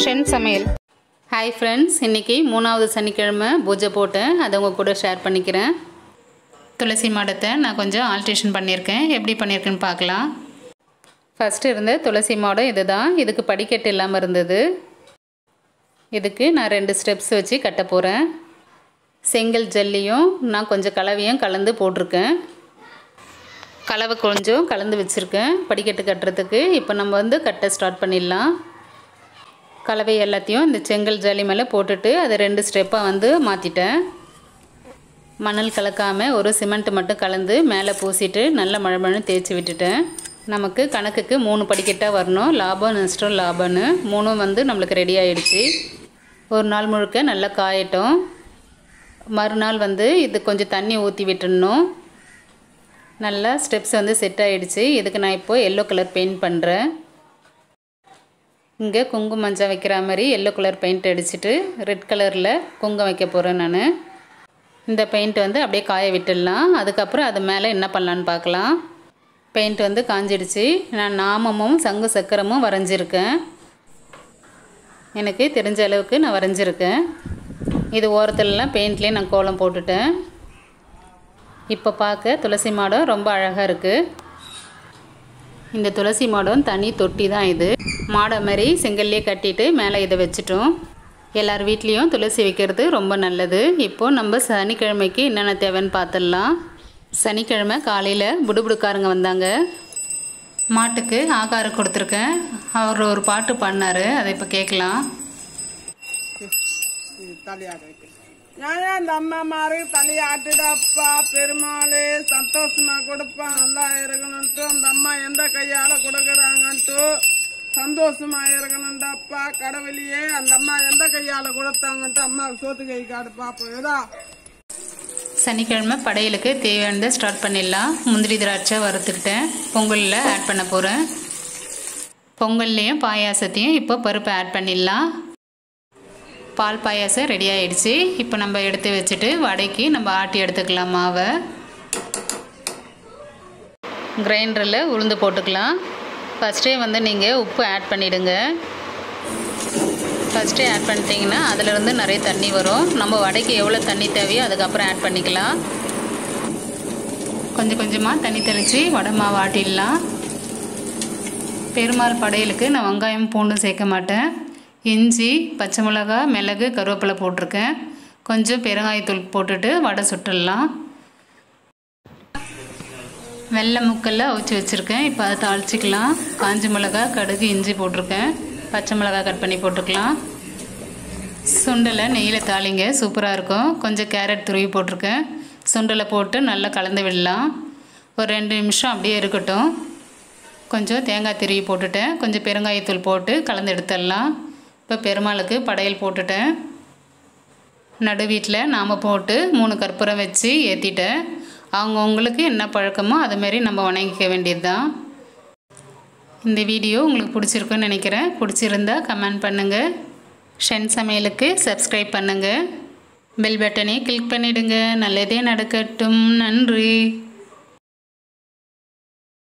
ஷென் சமையல் hi friends இன்றைக்கி மூணாவது சனிக்கிழமை பூஜை போட்டேன் அதை உங்கள் கூட ஷேர் பண்ணிக்கிறேன் துளசி மாடத்தை நான் கொஞ்சம் ஆல்ட்ரேஷன் பண்ணியிருக்கேன் எப்படி பண்ணியிருக்கேன்னு பார்க்கலாம் ஃபஸ்ட்டு இருந்த துளசி மாடம் இது தான் இதுக்கு படிக்கட்டு இல்லாமல் இருந்தது இதுக்கு நான் ரெண்டு ஸ்டெப்ஸ் வச்சு கட்ட போகிறேன் செங்கல் ஜல்லியும் நான் கொஞ்சம் கலவையும் கலந்து போட்டிருக்கேன் கலவை கொஞ்சம் கலந்து வச்சுருக்கேன் படிக்கட்டு கட்டுறதுக்கு இப்போ நம்ம வந்து கட்ட ஸ்டார்ட் பண்ணிடலாம் கலவை எல்லாத்தையும் இந்த செங்கல் ஜல்லி மேலே போட்டுட்டு அதை ரெண்டு ஸ்டெப்பாக வந்து மாற்றிட்டேன் மணல் கலக்காமல் ஒரு சிமெண்ட் மட்டும் கலந்து மேலே பூசிட்டு நல்ல மழை மழை தேய்ச்சி விட்டுட்டேன் நமக்கு கணக்குக்கு மூணு படிக்கட்டாக வரணும் லாபம் நஷ்டம் லாபம்னு மூணும் வந்து நம்மளுக்கு ரெடி ஆகிடுச்சு ஒரு நாள் முழுக்க நல்லா காயட்டும் மறுநாள் வந்து இது கொஞ்சம் தண்ணி ஊற்றி விட்டுடணும் நல்லா ஸ்டெப்ஸ் வந்து செட் ஆகிடுச்சு இதுக்கு நான் இப்போது எல்லோ கலர் பெயிண்ட் பண்ணுறேன் இங்கே குங்கும மஞ்சள் வைக்கிற மாதிரி எல்லோ கலர் பெயிண்ட் அடிச்சுட்டு ரெட் கலரில் குங்கம் வைக்க போகிறேன் நான் இந்த பெயிண்ட் வந்து அப்படியே காய விட்டுடலாம் அதுக்கப்புறம் அது மேலே என்ன பண்ணலான்னு பார்க்கலாம் பெயிண்ட் வந்து காஞ்சிடுச்சு நான் நாமமும் சங்கு சக்கரமும் வரைஞ்சிருக்கேன் எனக்கு தெரிஞ்ச அளவுக்கு நான் வரைஞ்சிருக்கேன் இது ஓரத்துலலாம் பெயிண்ட்லேயே நான் கோலம் போட்டுட்டேன் இப்போ பார்க்க துளசி மாடம் ரொம்ப அழகாக இருக்குது இந்த துளசி மாடம் தனி தொட்டி தான் இது மாடை மாதிரி செங்கல்லே கட்டிட்டு மேலே இதை வச்சுட்டோம் எல்லார் வீட்லேயும் துளசி வைக்கிறது ரொம்ப நல்லது இப்போது நம்ம சனிக்கிழமைக்கு என்னென்ன தேவைன்னு பார்த்துடலாம் சனிக்கிழமை காலையில் புடுபுடுக்காரங்க வந்தாங்க மாட்டுக்கு ஆகாரம் கொடுத்துருக்கேன் அவர் ஒரு பாட்டு பாடினார் அதை இப்போ கேட்கலாம் நான் அந்த அம்மா மாறு தலையாட்டுடப்பா பெருமாளே சந்தோஷமா கொடுப்பா நல்லா இருக்கணும்ட்டு அந்த அம்மா எந்த கையால கொடுக்கறாங்கன்ட்டு சந்தோஷமா இருக்கணும்டாப்பா கடவுளையே அந்த அம்மா எந்த கையால கொடுத்தாங்கன்ட்டு அம்மாவுக்கு சோத்து கை காடு பாப்போம் ஏதா சனிக்கிழமை படையலுக்கு தேவையானதை ஸ்டார்ட் பண்ணிடலாம் முந்திரி திராட்சை வறுத்துக்கிட்டேன் பொங்கலில் ஆட் பண்ண போகிறேன் பொங்கல்லையும் பாயாசத்தையும் இப்போ பருப்பை ஆட் பண்ணிடலாம் பால் பாயாசம் ரெடி ஆயிடுச்சு இப்போ நம்ம எடுத்து வச்சுட்டு வடைக்கு நம்ம ஆட்டி எடுத்துக்கலாம் மாவை கிரைண்டரில் உளுந்து போட்டுக்கலாம் ஃபஸ்ட்டே வந்து நீங்கள் உப்பு ஆட் பண்ணிவிடுங்க ஃபஸ்ட்டே ஆட் பண்ணிட்டீங்கன்னா அதிலிருந்து நிறைய தண்ணி வரும் நம்ம வடைக்கு எவ்வளோ தண்ணி தேவையோ அதுக்கப்புறம் ஆட் பண்ணிக்கலாம் கொஞ்சம் கொஞ்சமாக தண்ணி தெளித்து வடை மாவு ஆட்டிடலாம் பெருமாள் படையலுக்கு நான் வெங்காயம் பூண்டும் சேர்க்க மாட்டேன் இஞ்சி பச்சை மிளகா மிளகு கருவேப்பிலை போட்டிருக்கேன் கொஞ்சம் பெருங்காயத்தூள் போட்டுட்டு வடை சுட்டுடலாம் வெள்ளை முக்கல்ல அவிச்சு வச்சுருக்கேன் இப்போ அதை தாளிச்சிக்கலாம் காஞ்சி மிளகா கடுகு இஞ்சி போட்டிருக்கேன் பச்சை மிளகா கட் பண்ணி போட்டுக்கலாம் சுண்டலை நெய்யில் தாளிங்க சூப்பராக இருக்கும் கொஞ்சம் கேரட் துருவி போட்டிருக்கேன் சுண்டலை போட்டு நல்லா கலந்து விடலாம் ஒரு ரெண்டு நிமிஷம் அப்படியே இருக்கட்டும் கொஞ்சம் தேங்காய் திருவி போட்டுட்டேன் கொஞ்சம் பெருங்காயத்தூள் போட்டு கலந்து எடுத்துடலாம் இப்போ பெருமாளுக்கு படையல் போட்டுட்டேன் நடு வீட்டில் நாம் போட்டு மூணு கற்பூரம் வச்சு ஏற்றிட்டேன் அவங்கவுங்களுக்கு என்ன பழக்கமோ அதுமாரி நம்ம வணங்கிக்க வேண்டியது தான் இந்த வீடியோ உங்களுக்கு பிடிச்சிருக்குன்னு நினைக்கிறேன் பிடிச்சிருந்தா கமெண்ட் பண்ணுங்கள் ஷென் சமையலுக்கு சப்ஸ்கிரைப் பண்ணுங்கள் பெல் பட்டனை கிளிக் பண்ணிவிடுங்க நல்லதே நடக்கட்டும் நன்றி